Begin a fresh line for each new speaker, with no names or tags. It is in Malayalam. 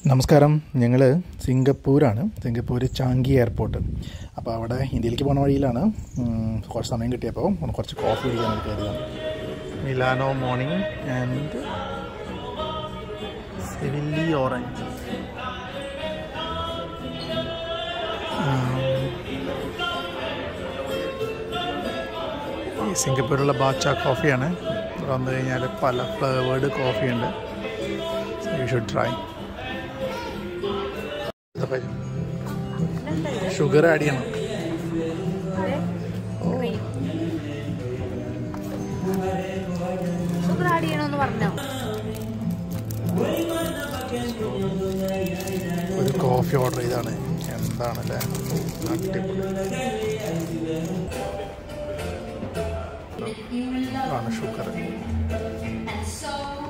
നമസ്കാരം ഞങ്ങൾ സിംഗപ്പൂരാണ് സിംഗപ്പൂർ ചാങ്കി എയർപോർട്ട് അപ്പോൾ അവിടെ ഇന്ത്യയിലേക്ക് പോണ വഴിയിലാണ് ഉം, കുറച്ച് സമയം കിട്ടിയപ്പോൾ ഒന്ന് കുറച്ച് കോഫി കുടിക്കാൻ വേണ്ടി കയറിയതാണ് Milano morning and Seville orange ഈ സിംഗപ്പൂരിലുള്ള ബാച്ച കോഫിയാണ് ഇവിടെ വന്നു കഴിഞ്ഞാൽ പല ഫ്ലേവേർഡ് കോഫിയുണ്ട് you should try sugar add ചെയ്യണം
ഷുഗർ ആഡ് ചെയ്യണമെന്ന് പറഞ്ഞോ
ഒരു കോഫി ഓർഡർ ചെയ്താണ് എന്താണല്ലേ അടിപൊളി ആണ് ഷുഗർ